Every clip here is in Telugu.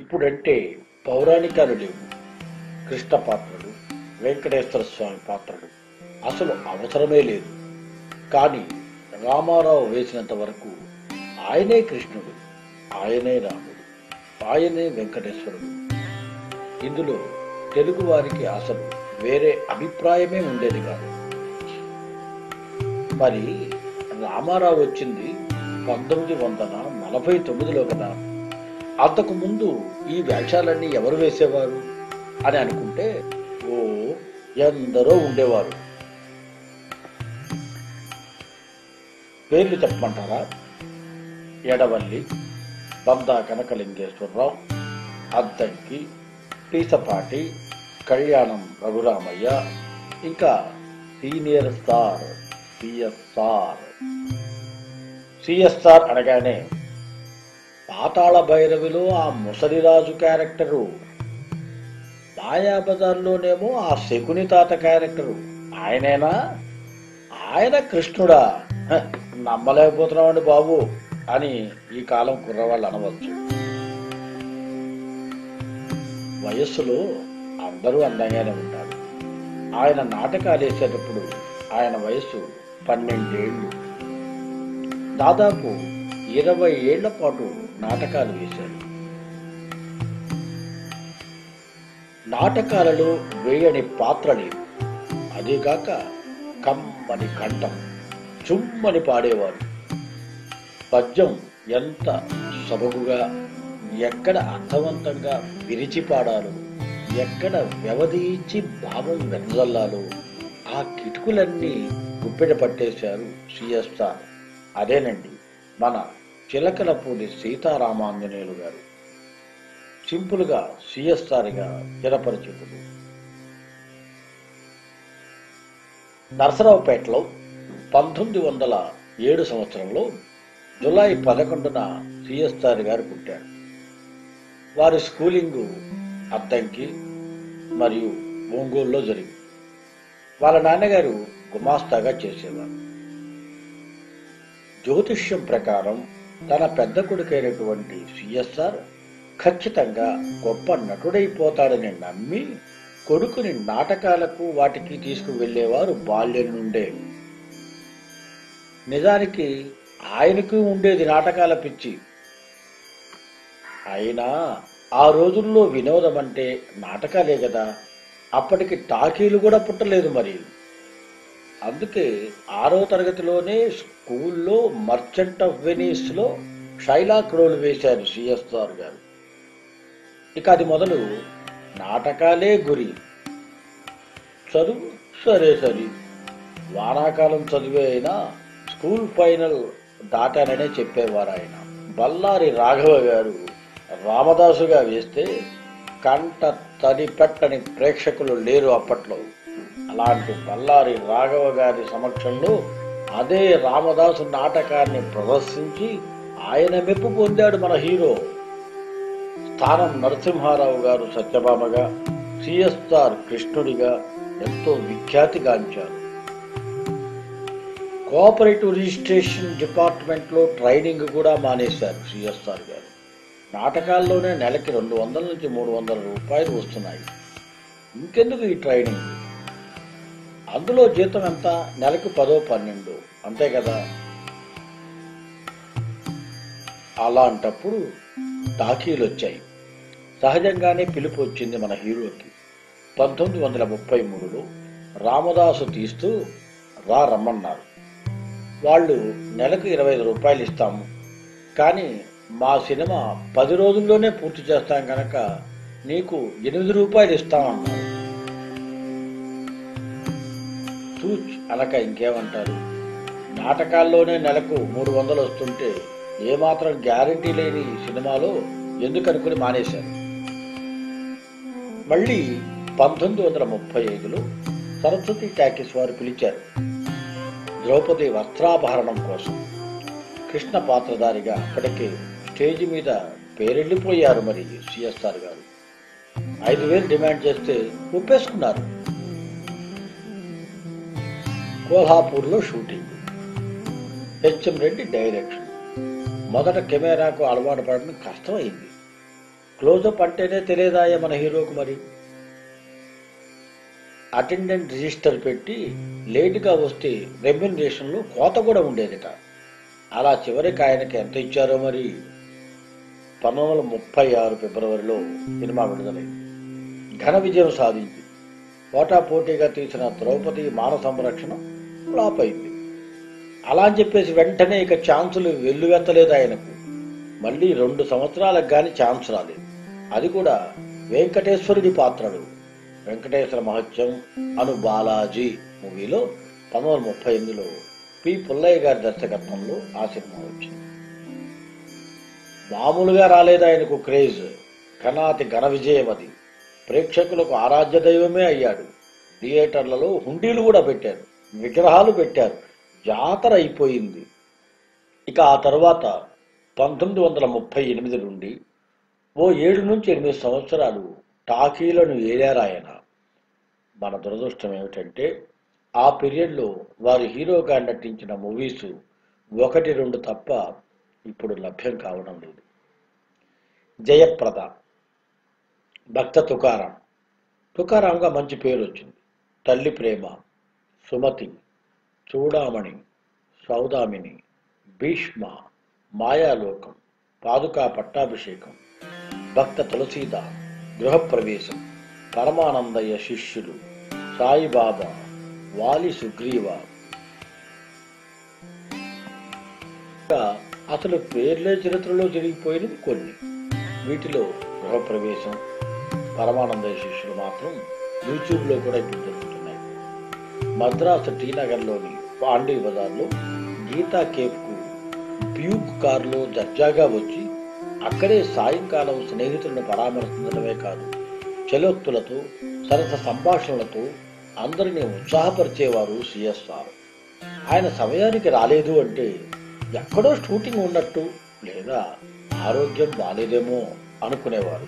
ఇప్పుడంటే పౌరాణికాలు లేవు కృష్ణ పాత్రలు వెంకటేశ్వర స్వామి పాత్రలు అసలు అవసరమే లేదు కానీ రామారావు వేసినంత వరకు ఆయనే కృష్ణుడు ఆయనే రాముడు ఆయనే వెంకటేశ్వరుడు ఇందులో తెలుగు వారికి అసలు వేరే అభిప్రాయమే ఉండేది కాదు మరి రామారావు వచ్చింది పంతొమ్మిది వందల నలభై తొమ్మిదిలో కదా అంతకు ముందు ఈ వేషాలన్నీ ఎవరు వేసేవారు అని అనుకుంటే ఓ ఎందరో ఉండేవారు పేర్లు చెప్పమంటారా ఎడవల్లి బందా కనకలింగేశ్వరరావు అద్దంకి పీసపాటి కళ్యాణం రఘురామయ్య ఇంకా సీనియర్ స్టార్ సిఎస్ఆర్ సిఎస్ఆర్ అనగానే పాతాళ భైరవిలో ఆ ముసలిరాజు క్యారెక్టరు మాయాబజార్లోనేమో ఆ శకుని తాత క్యారెక్టరు ఆయనేనా ఆయన కృష్ణుడా హ, నమ్మలేకపోతున్నామండి బాబు అని ఈ కాలం కుర్రవాళ్ళు అనవచ్చు వయస్సులో అందరూ అందంగానే ఉంటారు ఆయన నాటకాలు వేసేటప్పుడు ఆయన వయస్సు పన్నెండేళ్ళు దాదాపు ఇరవై ఏళ్ల పాటు నాటకాలు వేశారు నాటకాలలో వేయని పాత్ర లేదు అదేగాక కమ్మని కంఠం చుమ్మని పాడేవారు పద్యం ఎంత సొబగుగా ఎక్కడ అర్థవంతంగా విరిచి పాడాలో ఎక్కడ వ్యవధి ఇచ్చి భావం వెదజల్లాలో ఆ కిటుకులన్నీ గుప్పెడ పట్టేశారు సిఎస్ఆర్ అదేనండి మన చిలకలపూడి సీతారామాంజనేయులు గారు సింపుల్గా సిఎస్ఆర్గా చిరపరిచితులు నరసరావుపేటలో పంతొమ్మిది వందల ఏడు సంవత్సరంలో జులై పదకొండున సిఎస్ఆర్ గారు పుట్టారు వారి స్కూలింగ్ అద్దంకి మరియు ఒంగోలులో జరిగింది వాళ్ళ నాన్నగారు గుమాస్తాగా చేసేవారు జ్యోతిష్యం ప్రకారం తన పెద్ద కొడుకైనటువంటి సిఎస్ఆర్ ఖచ్చితంగా గొప్ప నటుడైపోతాడని నమ్మి కొడుకుని నాటకాలకు వాటికి తీసుకువెళ్లేవారు బాల్యం నుండే నిజానికి ఆయనకు ఉండేది నాటకాల పిచ్చి అయినా ఆ రోజుల్లో వినోదం అంటే నాటకాలే కదా అప్పటికి టాకీలు కూడా పుట్టలేదు మరి అందుకే ఆరో తరగతిలోనే స్కూల్లో మర్చెంట్ ఆఫ్ వెనీస్ లో షైలాక్ రోల్ వేశారు సిఎస్ఆర్ గారు ఇక అది మొదలు నాటకాలే గురి చదువు సరే సరి వానాకాలం చదివే అయినా స్కూల్ ఫైనల్ దాటాననే చెప్పేవారు ఆయన బల్లారి రాఘవ గారు రామదాసుగా వేస్తే కంట తడి పెట్టని ప్రేక్షకులు లేరు అప్పట్లో అలాంటి బల్లారి రాఘవ గారి సమక్షంలో అదే రామదాసు నాటకాన్ని ప్రదర్శించి ఆయన మెప్పు పొందాడు మన హీరో స్థానం నరసింహారావు గారు సత్యభామగా సిఎస్ఆర్ కృష్ణుడిగా ఎంతో విఖ్యాతిగాంచారు కోఆపరేటివ్ రిజిస్ట్రేషన్ డిపార్ట్మెంట్ లో ట్రైనింగ్ కూడా మానేశారు సిఎస్ఆర్ గారు నాటకాల్లోనే నెలకి రెండు వందల నుంచి మూడు వందల రూపాయలు వస్తున్నాయి ఇంకెందుకు ఈ ట్రైనింగ్ అందులో జీతం ఎంత నెలకు పదో పన్నెండు అంతే కదా అలాంటప్పుడు టాకీలు వచ్చాయి సహజంగానే పిలుపు వచ్చింది మన హీరోకి పంతొమ్మిది వందల ముప్పై మూడులో రామదాసు తీస్తూ రా రమ్మన్నారు వాళ్ళు నెలకు ఇరవై ఐదు రూపాయలు ఇస్తాము కానీ మా సినిమా పది రోజుల్లోనే పూర్తి చేస్తాం కనుక నీకు ఎనిమిది రూపాయలు ఇస్తామన్నారు తూచ్ అనక ఇంకేమంటారు నాటకాల్లోనే నెలకు మూడు వందలు వస్తుంటే ఏమాత్రం గ్యారంటీ లేని ఈ సినిమాలో ఎందుకు అనుకుని మానేశారు మళ్ళీ పంతొమ్మిది వందల ముప్పై ఐదులో సరస్వతి టాకీస్ వారు పిలిచారు ద్రౌపది వస్త్రాభరణం కోసం కృష్ణ పాత్రధారిగా అప్పటికే స్టేజ్ మీద పేరెళ్ళిపోయారు మరి సిఎస్ఆర్ గారు ఐదు వేలు డిమాండ్ చేస్తే ఒప్పేసుకున్నారు కోల్హాపూర్లో షూటింగ్ హెచ్ఎం రెడ్డి డైరెక్షన్ మొదట కెమెరాకు అలవాటు పడడం కష్టమైంది క్లోజప్ అంటేనే తెలియదాయే మన హీరోకు మరి అటెండెంట్ రిజిస్టర్ పెట్టి లేటుగా వస్తే రెమ్యునరేషన్లో కోత కూడా ఉండేదిట అలా చివరికి ఆయనకి ఎంత ఇచ్చారో మరి పంతొమ్మిది వందల ముప్పై ఆరు ఫిబ్రవరిలో సినిమా విడుదలైంది ఘన విజయం సాధించి పోటాపోటీగా తీసిన ద్రౌపది మాన సంరక్షణ ఫ్లాప్ అయింది అలా అని చెప్పేసి వెంటనే ఇక ఛాన్సులు వెల్లువెత్తలేదు ఆయనకు మళ్ళీ రెండు సంవత్సరాలకు గాని ఛాన్స్ రాలేదు అది కూడా వెంకటేశ్వరుడి పాత్రలు వెంకటేశ్వర మహత్యం అను బాలాజీ మూవీలో పంతొమ్మిది వందల ముప్పై ఎనిమిదిలో పి పుల్లయ్య గారి దర్శకత్వంలో ఆ సినిమా వచ్చింది మామూలుగా రాలేదు ఆయనకు క్రేజ్ ఘనాతి ఘన విజయం అది ప్రేక్షకులకు ఆరాధ్య దైవమే అయ్యాడు థియేటర్లలో హుండీలు కూడా పెట్టారు విగ్రహాలు పెట్టారు జాతర అయిపోయింది ఇక ఆ తర్వాత పంతొమ్మిది వందల ముప్పై ఎనిమిది నుండి ఓ ఏడు నుంచి ఎనిమిది సంవత్సరాలు టాకీలను ఏలారాయన మన దురదృష్టం ఏమిటంటే ఆ పీరియడ్లో వారు హీరోగా నటించిన మూవీస్ ఒకటి రెండు తప్ప ఇప్పుడు లభ్యం కావడం లేదు జయప్రద భక్త తుకారాం తుకారాంగా మంచి పేరు వచ్చింది తల్లి ప్రేమ సుమతి చూడామణి సౌదామిని భీష్మ మాయాలోకం పాదుకా పట్టాభిషేకం భక్త తులసీదా గృహప్రవేశం పరమానందయ్య శిష్యులు సాయిబాబా వాలి సుగ్రీవ ఇంకా అసలు పేర్లే చరిత్రలో జరిగిపోయినవి కొన్ని వీటిలో గృహప్రవేశం పరమానందయ్య శిష్యులు మాత్రం యూట్యూబ్లో కూడా ఇప్పుడు జరుగుతున్నాయి మద్రాసు టీ నగర్లోని పాండీ బజార్లో గీతా కేఫ్కు బ్యూక్ కారులో దర్జాగా వచ్చి అక్కడే సాయంకాలం స్నేహితులను పరామర్శించడమే కాదు చలోక్తులతో సరస సంభాషణలతో అందరినీ ఉత్సాహపరిచేవారు సిఎస్ఆర్ ఆయన సమయానికి రాలేదు అంటే ఎక్కడో షూటింగ్ ఉన్నట్టు లేదా ఆరోగ్యం బాలేదేమో అనుకునేవారు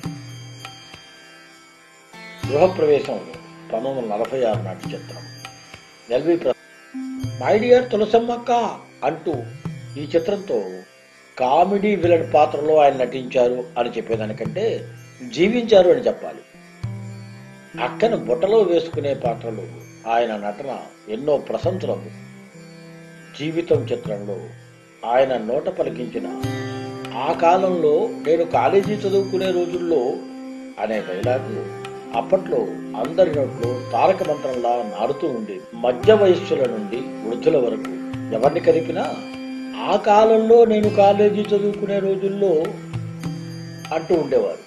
గృహప్రవేశం పంతొమ్మిది వందల నలభై ఆరు నాటి చిత్రం ఎల్వి ప్ర మై డియర్ తులసమ్మక్క అంటూ ఈ చిత్రంతో కామెడీ విలన్ పాత్రలో ఆయన నటించారు అని చెప్పేదానికంటే జీవించారు అని చెప్పాలి అక్కను బుట్టలో వేసుకునే పాత్రలు ఆయన నటన ఎన్నో ప్రశంసలు జీవితం చిత్రంలో ఆయన నోట పలికించిన ఆ కాలంలో నేను కాలేజీ చదువుకునే రోజుల్లో అనే డైలాగు అప్పట్లో అందరి నోట్లో తారక మంత్రంలా నాడుతూ ఉండేది మధ్య వయస్సుల నుండి వృద్ధుల వరకు ఎవరిని కలిపినా ఆ కాలంలో నేను కాలేజీ చదువుకునే రోజుల్లో అంటూ ఉండేవారు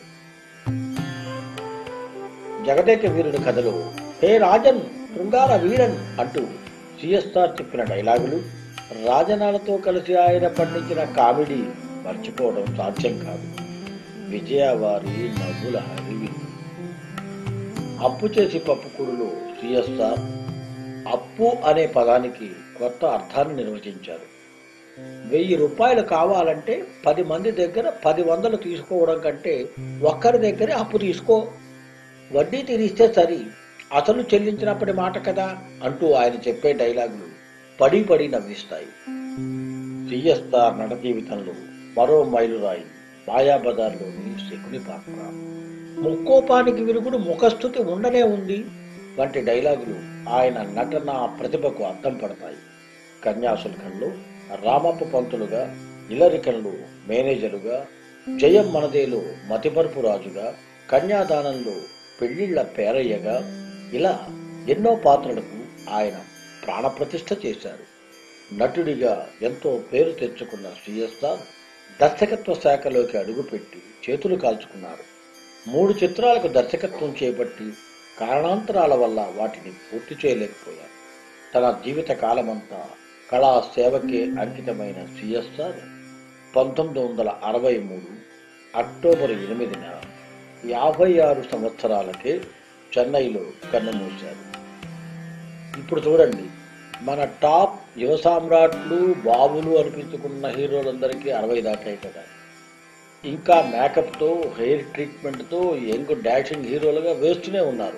జగదేక వీరుని కథలో హే రాజన్ శృంగార వీరన్ అంటూ సిఎస్ఆర్ చెప్పిన డైలాగులు రాజనాలతో కలిసి ఆయన పండించిన కామెడీ మర్చిపోవడం సాధ్యం కాదు విజయవారి నవ్వుల హరివి అప్పు చేసి పప్పుకూడులో సిఎస్ఆర్ అప్పు అనే పదానికి కొత్త అర్థాన్ని నిర్వచించారు వెయ్యి రూపాయలు కావాలంటే పది మంది దగ్గర పది వందలు తీసుకోవడం కంటే ఒక్కరి దగ్గరే అప్పు తీసుకో వడ్డీ తీరిస్తే సరి అసలు చెల్లించినప్పటి మాట కదా అంటూ ఆయన చెప్పే డైలాగులు పడి పడి నవ్విస్తాయి సిఎస్ఆర్ నట జీవితంలో మరో మైలురాయి మాయాబజార్లోని శకుని పాత్ర ముక్కోపానికి విరుగుడు ముఖస్థుతి ఉండనే ఉంది వంటి డైలాగులు ఆయన నటన ప్రతిభకు అద్దం పడతాయి కన్యాశుల్కంలో రామప్ప పంతులుగా ఇలరికంలో మేనేజరుగా జయం మనదేలో మతిమరుపు రాజుగా కన్యాదానంలో పెళ్లిళ్ల పేరయ్యగా ఇలా ఎన్నో పాత్రలకు ఆయన ప్రాణప్రతిష్ఠ చేశారు నటుడిగా ఎంతో పేరు తెచ్చుకున్న సిఎస్ఆర్ దర్శకత్వ శాఖలోకి అడుగుపెట్టి చేతులు కాల్చుకున్నారు మూడు చిత్రాలకు దర్శకత్వం చేపట్టి కారణాంతరాల వల్ల వాటిని పూర్తి చేయలేకపోయారు తన జీవిత కాలమంతా కళా సేవకే అంకితమైన సిఎస్ఆర్ పంతొమ్మిది వందల అరవై మూడు అక్టోబర్ ఎనిమిదిన యాభై ఆరు సంవత్సరాలకే చెన్నైలో కన్నుమూశారు ఇప్పుడు చూడండి మన టాప్ యువ సామ్రాట్లు బాబులు అనిపించుకున్న హీరోలందరికీ అరవై దాటాయి కదా ఇంకా మేకప్తో హెయిర్ ట్రీట్మెంట్తో యంగ్ డాషింగ్ హీరోలుగా వేస్తూనే ఉన్నారు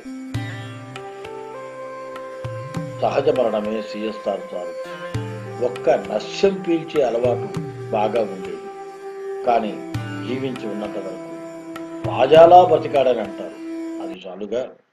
సహజ మరణమే సిఎస్ఆర్ సార్ ఒక్క నశ్యం పీల్చే అలవాటు బాగా ఉండేది కానీ జీవించి ఉన్నంత వరకు రాజాలా బతికాడని అంటారు అది చాలుగా